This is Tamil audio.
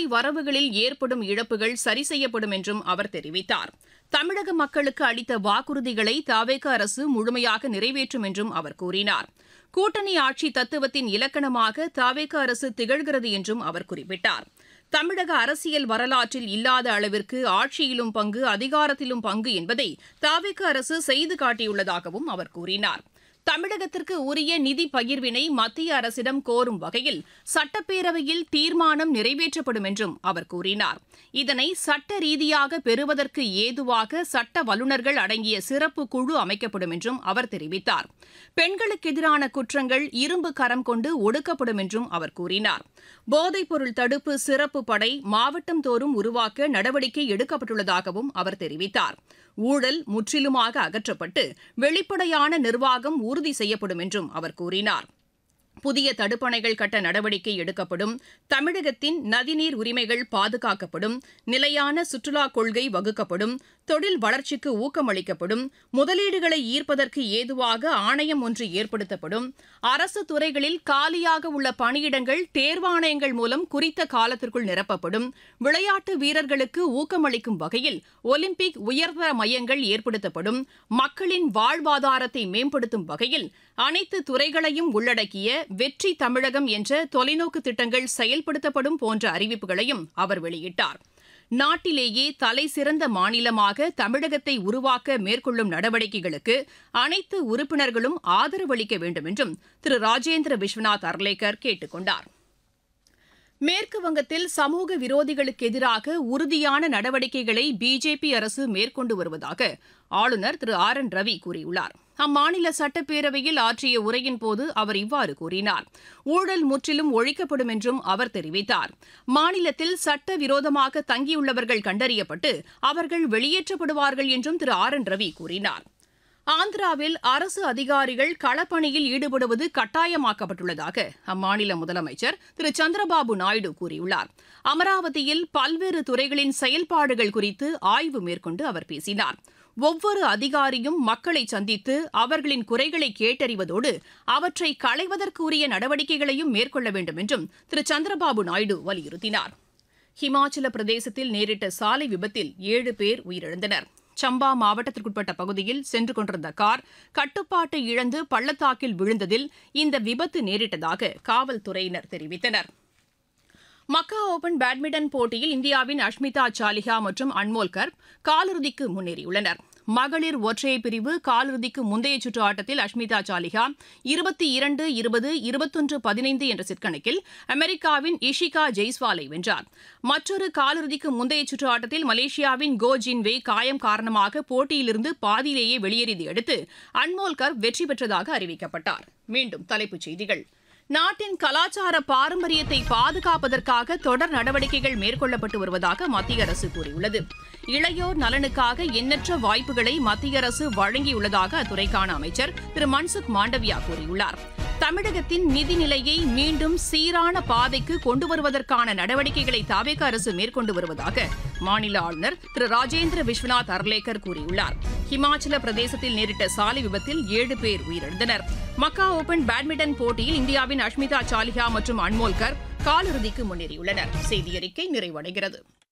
வருவாய் வரவுகளில் ஏற்படும் இழப்புகள் சரி செய்யப்படும் என்றும் அவர் தெரிவித்தார் தமிழக மக்களுக்கு அளித்த வாக்குறுதிகளை தாவேக அரசு முழுமையாக நிறைவேற்றும் என்றும் அவர் கூறினார் கூட்டணி ஆட்சி தத்துவத்தின் இலக்கணமாக தாவேக அரசு திகழ்கிறது என்றும் அவர் குறிப்பிட்டார் தமிழக அரசியல் வரலாற்றில் இல்லாத அளவிற்கு ஆட்சியிலும் பங்கு அதிகாரத்திலும் பங்கு என்பதை தாவேக அரசு செய்து காட்டியுள்ளதாகவும் அவர் கூறினார் தமிழகத்திற்கு உரிய நிதி பகிர்வினை மத்திய அரசிடம் கோரும் வகையில் சட்டப்பேரவையில் தீர்மானம் நிறைவேற்றப்படும் என்றும் அவர் கூறினார் இதனை சட்ட ரீதியாக பெறுவதற்கு ஏதுவாக சட்ட வல்லுநர்கள் அடங்கிய சிறப்பு குழு அமைக்கப்படும் என்றும் அவர் தெரிவித்தார் பெண்களுக்கு எதிரான குற்றங்கள் இரும்பு கரம் கொண்டு ஒடுக்கப்படும் என்றும் அவர் கூறினார் போதைப்பொருள் தடுப்பு சிறப்பு படை மாவட்டம் தோறும் உருவாக்க நடவடிக்கை எடுக்கப்பட்டுள்ளதாகவும் அவர் தெரிவித்தார் ஊழல் முற்றிலுமாக அகற்றப்பட்டு வெளிப்படையான நிர்வாகம் உறுதி செய்யப்படும் என்றும் அவர் கூறினார் புதிய தடுப்பணைகள் கட்ட நடவடிக்கை எடுக்கப்படும் தமிழகத்தின் நதிநீர் உரிமைகள் பாதுகாக்கப்படும் நிலையான சுற்றுலா கொள்கை வகுக்கப்படும் தொழில் வளர்ச்சிக்கு ஊக்கமளிக்கப்படும் முதலீடுகளை ஈர்ப்பதற்கு ஏதுவாக ஆணையம் ஒன்று ஏற்படுத்தப்படும் அரசு துறைகளில் காலியாக உள்ள பணியிடங்கள் தேர்வாணையங்கள் மூலம் குறித்த காலத்திற்குள் நிரப்பப்படும் விளையாட்டு வீரர்களுக்கு ஊக்கமளிக்கும் வகையில் ஒலிம்பிக் உயர்தர மையங்கள் ஏற்படுத்தப்படும் மக்களின் வாழ்வாதாரத்தை மேம்படுத்தும் வகையில் அனைத்து துறைகளையும் உள்ளடக்கிய வெற்றி தமிழகம் என்ற தொலைநோக்கு திட்டங்கள் செயல்படுத்தப்படும் போன்ற அறிவிப்புகளையும் அவர் வெளியிட்டார் நாட்டிலேயே தலை சிறந்த மாநிலமாக தமிழகத்தை உருவாக்க மேற்கொள்ளும் நடவடிக்கைகளுக்கு அனைத்து உறுப்பினர்களும் ஆதரவு அளிக்க வேண்டும் என்றும் திரு ராஜேந்திர விஸ்வநாத் அர்லேக்கர் கேட்டுக் கொண்டார் மேற்கு வங்கத்தில் சமூக விரோதிகளுக்கு எதிராக உறுதியான நடவடிக்கைகளை பிஜேபி அரசு மேற்கொண்டு வருவதாக ஆளுநர் திரு ஆர் என் ரவி கூறியுள்ளார் அம்மாநில சட்டப்பேரவையில் ஆற்றிய உரையின் போது அவர் இவ்வாறு கூறினார் ஊழல் முற்றிலும் ஒழிக்கப்படும் என்றும் அவர் தெரிவித்தார் மாநிலத்தில் சட்டவிரோதமாக தங்கியுள்ளவர்கள் கண்டறியப்பட்டு அவர்கள் வெளியேற்றப்படுவார்கள் என்றும் திரு ஆர் என் ரவி கூறினார் ஆந்திராவில் அரசு அதிகாரிகள் களப்பணியில் ஈடுபடுவது கட்டாயமாக்கப்பட்டுள்ளதாக அம்மாநில முதலமைச்சர் திரு சந்திரபாபு நாயுடு கூறியுள்ளார் அமராவதியில் பல்வேறு துறைகளின் செயல்பாடுகள் குறித்து ஆய்வு மேற்கொண்டு அவர் பேசினார் ஒவ்வொரு அதிகாரியும் மக்களை சந்தித்து அவர்களின் குறைகளை கேட்டறிவதோடு அவற்றை களைவதற்குரிய நடவடிக்கைகளையும் மேற்கொள்ள வேண்டும் என்றும் திரு சந்திரபாபு நாயுடு வலியுறுத்தினார் ஹிமாச்சல பிரதேசத்தில் நேரிட்ட சாலை விபத்தில் ஏழு பேர் உயிரிழந்தனர் சம்பா மாவட்டத்திற்குட்பட்ட பகுதியில் சென்று கொண்டிருந்த கார் கட்டுப்பாட்டை இழந்து பள்ளத்தாக்கில் விழுந்ததில் இந்த விபத்து நேரிட்டதாக காவல்துறையினர் தெரிவித்தனர் மக்கா ஓபன் பேட்மிண்டன் போட்டியில் இந்தியாவின் அஷ்மிதா சாலிஹா மற்றும் அன்மோல் கர்ப் காலிறுதிக்கு முன்னேறியுள்ளனர் மகளிர் ஒற்றையர் பிரிவு காலிறுதிக்கு முந்தைய சுற்று ஆட்டத்தில் அஷ்மிதா சாலிஹா இருபத்தி இரண்டு இருபது இருபத்தொன்று பதினைந்து என்ற சிற்கணக்கில் அமெரிக்காவின் இஷிகா ஜெய்ஸ்வாலை வென்றார் மற்றொரு காலிறுதிக்கு முந்தைய சுற்று ஆட்டத்தில் மலேசியாவின் கோ ஜின்வே காயம் காரணமாக போட்டியிலிருந்து பாதியிலேயே வெளியேறியதை அடுத்து அன்மோல் கர்ப் வெற்றி பெற்றதாக அறிவிக்கப்பட்டார் மீண்டும் தலைப்புச் செய்திகள் நாட்டின் கலாச்சார பாரம்பரியத்தை பாதுகாப்பதற்காக தொடர் நடவடிக்கைகள் மேற்கொள்ளப்பட்டு வருவதாக மத்திய அரசு கூறியுள்ளது இளையோர் நலனுக்காக எண்ணற்ற வாய்ப்புகளை மத்திய அரசு வழங்கியுள்ளதாக அத்துறைக்கான அமைச்சர் திரு மன்சுக் மாண்டவியா கூறியுள்ளார் தமிழகத்தின் நிதிநிலையை மீண்டும் சீரான பாதைக்கு கொண்டு வருவதற்கான நடவடிக்கைகளை தாவேக அரசு மேற்கொண்டு வருவதாக மாநில ஆளுநர் திரு ராஜேந்திர விஸ்வநாத் அர்லேக்கர் கூறியுள்ளார் ஹிமாச்சல பிரதேசத்தில் நேரிட்ட சாலை விபத்தில் ஏழு பேர் உயிரிழந்தனர் மக்கா ஓபன் பேட்மிண்டன் போட்டியில் இந்தியாவின் அஷ்மிதா சாலிஹா மற்றும் அன்மோல்கர் காலிறுதிக்கு முன்னேறியுள்ளனர் செய்தியறிக்கை நிறைவடைகிறது